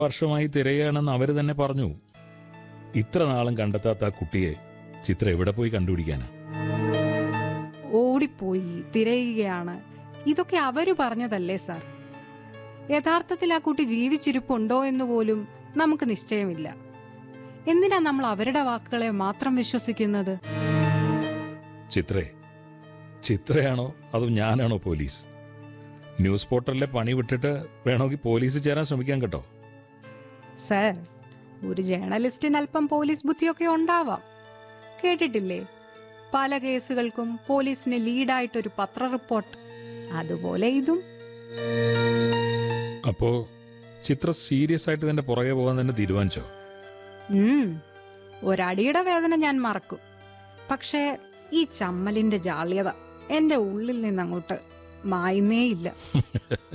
വർഷമായി തിരയുകയാണെന്ന് അവർ തന്നെ പറഞ്ഞു ഇത്ര നാളും കണ്ടെത്താത്ത ആ കുട്ടിയെ ചിത്ര എവിടെ പോയി കണ്ടുപിടിക്കാനാ ഓടിപ്പോയി തിരയുകയാണ് ഇതൊക്കെ അവര് പറഞ്ഞതല്ലേ സാർ യഥാർത്ഥത്തിൽ ആ കുട്ടി ജീവിച്ചിരിപ്പുണ്ടോ എന്ന് പോലും നമുക്ക് നിശ്ചയമില്ല എന്തിനാ നമ്മൾ അവരുടെ വാക്കുകളെ മാത്രം വിശ്വസിക്കുന്നത് ചിത്രേ ചിത്രയാണോ അതോ ഞാനാണോ പോലീസ് ന്യൂസ് പോർട്ടലിലെ പണി വിട്ടിട്ട് വേണമെങ്കിൽ പോലീസ് ചേരാൻ ശ്രമിക്കാൻ കേട്ടോ സാർ ഒരു ജേർണലിസ്റ്റിന് അല്പം പോലീസ് ബുദ്ധിയൊക്കെ ഉണ്ടാവാം കേട്ടിട്ടില്ലേ പല കേസുകൾക്കും പോലീസിന് ലീഡായിട്ടൊരു പത്ര റിപ്പോർട്ട് അതുപോലെ ഇതും അപ്പോ ചിത്ര സീരിയസ് ആയിട്ട് തന്നെ പുറകെ പോകാൻ തന്നെ തീരുമാനിച്ചോ ഉം, ഒരടിയുടെ വേദന ഞാൻ മറക്കും പക്ഷേ ഈ ചമ്മലിന്റെ ജാള്യത എന്റെ ഉള്ളിൽ നിന്നങ്ങോട്ട് മായുന്നേയില്ല